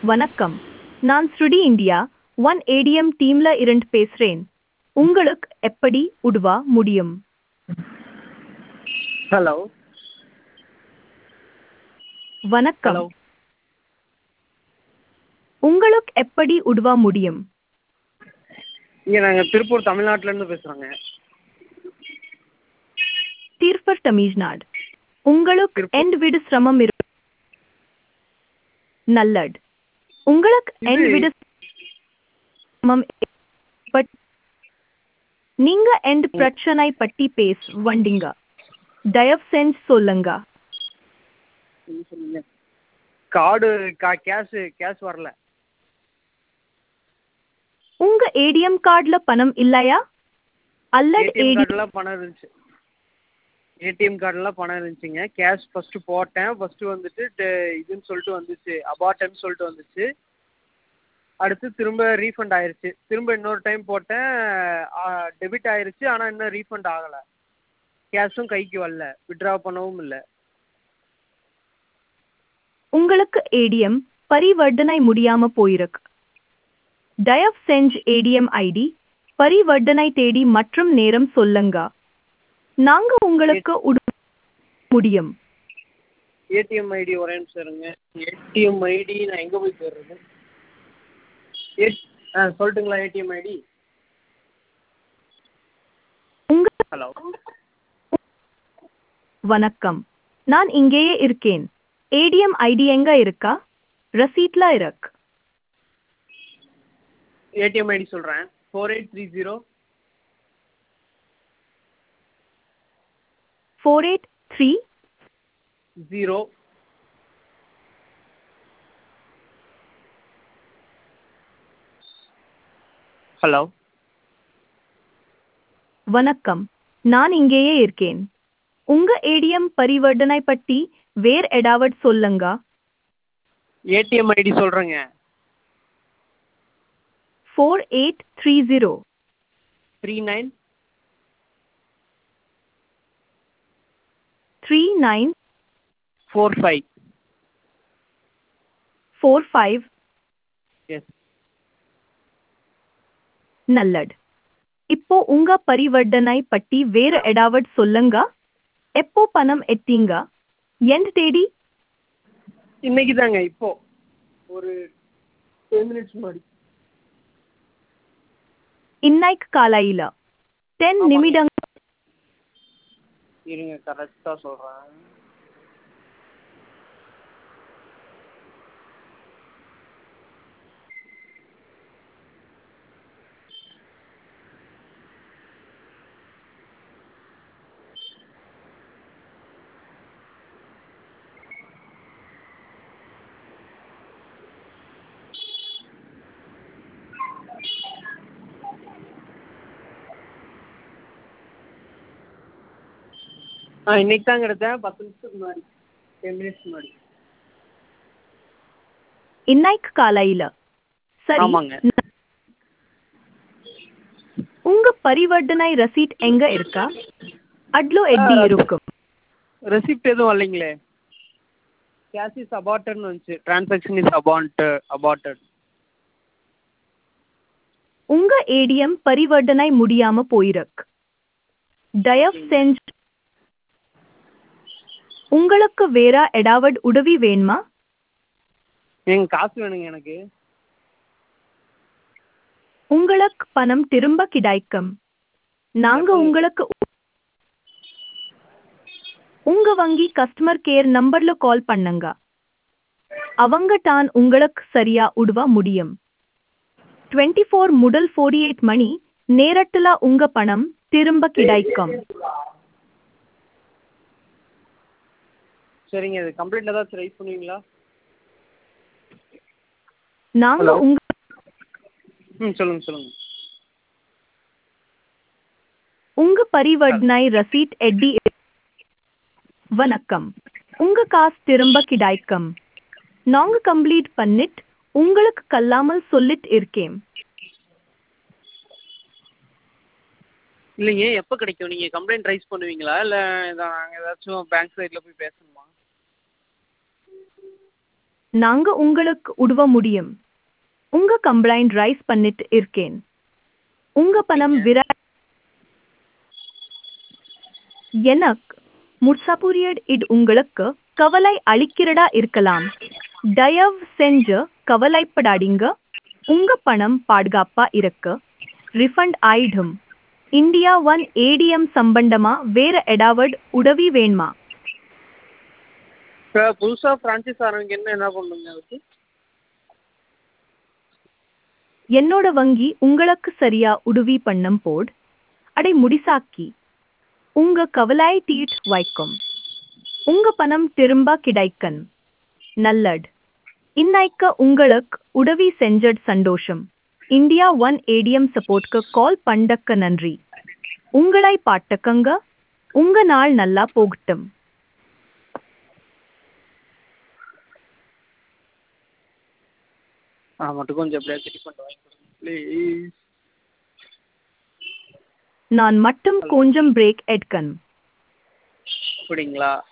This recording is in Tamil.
வணக்கம் நான் ஸ்ருடி இந்தியா ஒன் ஏடிஎம் டீம்ல இருந்து பேசுறேன் உங்களுக்கு எப்படி உதவ முடியும் ஹலோ வணக்கம் ஹலோ உங்களுக்கு எப்படி உதவ முடியும் இங்கே நாங்கள் திருப்பூர் தமிழ்நாட்டிலேருந்து பேசுகிறோங்க தீர்ப்பர் தமிழ்நாடு உங்களுக்கு திருப்பூர். எந்த விட சிரமம் இரு நல்லது உங்களுக்கு எந்த இது- விட சிரமம் பட் நீங்க எந்த பிரச்சனை பத்தி பேச வந்தீங்க தயவு செஞ்சு சொல்லுங்க என்ன சொன்னீங்க கார்டு கா கேஷு கேஷ் வரல உங்க ஏடிஎம் கார்டுல பணம் இல்லையா அல்லது ஏடிஎம் ஏடி கார்டெலாம் பணம் இருந்துச்சு ஏடிஎம் கார்டெலாம் பணம் இருந்துச்சுங்க கேஷ் ஃபஸ்ட்டு போட்டேன் ஃபஸ்ட்டு வந்துட்டு டெ- இதுன்னு சொல்லிட்டு வந்துச்சு அபார்ட்னு சொல்லிட்டு வந்துச்சு அடுத்து திரும்ப ரீஃபண்ட் ஆயிருச்சு திரும்ப இன்னொரு டைம் போட்டேன் டெபிட் ஆயிருச்சு ஆனால் இன்னும் ரீஃபண்ட் ஆகலை கேஷும் கைக்கு வரல விட்ரா பண்ணவும் இல்லை உங்களுக்கு ஏடிஎம் பரிவர்த்தனை முடியாம போயிருக்கு தயவு செஞ்சு ஏடிஎம் ஐடி பரிவர்த்தனை தேதி மற்றும் நேரம் சொல்லுங்க நாங்க உங்களுக்கு உதவ முடியும் ஏடிஎம் ஐடி ஒரே நிமிஷம் இருங்க ஏடிஎம் ஐடி நான் எங்கே போய் தேடுறது ஏ ஆ சொல்லட்டுங்களா ஏடிஎம் ஐடி உங்க ஹலோ வணக்கம் நான் இங்கேயே இருக்கேன் ஏடிஎம் ஐடி எங்க இருக்கா ரசீட்ல இருக்கு ஏடிஎம் ஐடி சொல்கிறேன் four eight three zero four eight three zero hello வணக்கம் நான் இங்கேயே இருக்கேன் உங்க ஏடிஎம் பரிவர்த்தனை பத்தி வேற ஏதாவது சொல்லுங்க ஏடிஎம் ஐடி சொல்கிறேங்க four eight three zero three nine three nine four five four five yes நல்லது இப்போ உங்க பரிவர்த்தனை பத்தி வேற ஏதாவது சொல்லுங்க எப்போ பணம் எத்தீங்க எந்த தேதி இன்னைக்கு தாங்க இப்போ ஒரு டென் மினிட்ஸ் முன்னாடி இன்னைக்கு காலையில டென் ஆமாங்க. நிமிடங்கள் இருங்க கரெக்டாக சொல்கிறேன் ஆ இன்னைக்கு தாங்க எடுத்தேன் பத்து நிமிஷத்துக்கு முன்னாடி டென் மினிட்ஸ் முன்னாடி இன்னைக்கு காலையில சரி ஆமாங்க. உங்க பரிவர்த்தனை ரசீட் எங்க இருக்கா அட்லோ எட்டி ஆ, இருக்கும் ரெசிப்ட் எதுவும் வரலைங்களே கேஷ் இஸ் அபார்ட்டட்னு வந்துச்சு டிரான்சாக்ஷன் இஸ் அபாண்ட் அபார்ட்டட் உங்க ஏடிஎம் பரிவர்த்தனை முடியாம போயிருக்கு தயவு செஞ்சு உங்களுக்கு வேற ஏதாவது உதவி வேணுமா எங்க காசு வேணுங்க எனக்கு உங்களுக்கு பணம் திரும்ப கிடைக்கும் நாங்க எப்போ? உங்களுக்கு உங்க வங்கி கஸ்டமர் கேர் நம்பர்ல கால் பண்ணுங்க அவங்க தான் உங்களுக்கு சரியா உதவ முடியும் டுவெண்ட்டி ஃபோர் முதல் ஃபோர்டி எயிட் மணி நேரத்துல உங்க பணம் திரும்ப கிடைக்கும் சரிங்க இது கம்ப்ளைண்ட் ஏதாச்சும் ரைஸ் பண்ணுவீங்களா நாங்க Hello? உங்க ம் சொல்லுங்க சொல்லுங்க உங்க பரிவர்த்தனை ரசீட் எட்டி வணக்கம் உங்க காசு திரும்ப கிடைக்கும் நாங்க கம்ப்ளீட் பண்ணிட் உங்களுக்கு கல்லாமல் சொல்லிட்டு இருக்கேன் இல்லைங்க எப்போ கிடைக்கும் நீங்கள் கம்ப்ளைண்ட் ரைஸ் பண்ணுவீங்களா இல்லை நாங்கள் ஏதாச்சும் பேங்க் சைடில் போய் பேசணுமா நாங்க உங்களுக்கு உதவ முடியும் உங்க கம்ப்ளைண்ட் ரைஸ் பண்ணிட்டு இருக்கேன் உங்க பணம் விரா எனக்கு முட்சாபுரியட் இது உங்களுக்கு கவலை அளிக்கிறதா இருக்கலாம் தயவு செஞ்சு கவலைப்படாதீங்க உங்க பணம் பாதுகாப்பா இருக்கு ரிஃபண்ட் ஆயிடும் இந்தியா ஒன் ஏடிஎம் சம்பந்தமா வேற ஏதாவது உதவி வேணுமா இப்போ புதுசாக ஃப்ரான்ச்சைஸ் ஆரம்பிக்கணும்னா என்ன பண்ணணுங்க அதுக்கு என்னோட வங்கி உங்களுக்கு சரியா உதவி பண்ணும் போட் அடை முடிசாக்கி உங்க கவலை தீட் வைக்கும் உங்க பணம் திரும்ப கிடைக்கன் நல்லட் இன்னைக்கு உங்களுக்கு உதவி செஞ்சட் சந்தோஷம் இந்தியா ஒன் ஏடிஎம் சப்போர்ட்க்கு கால் பண்ணக்க நன்றி உங்களை பாட்டக்கங்க உங்க நாள் நல்லா போகட்டும் ஆ மட்டும் கொஞ்சம் எப்படியாச்சும் ரீஃபண்ட் வாங்கி கொடுங்க ப்ளீஸ் நான் மட்டும் கொஞ்சம் பிரேக் எடுக்கணும் அப்படிங்களா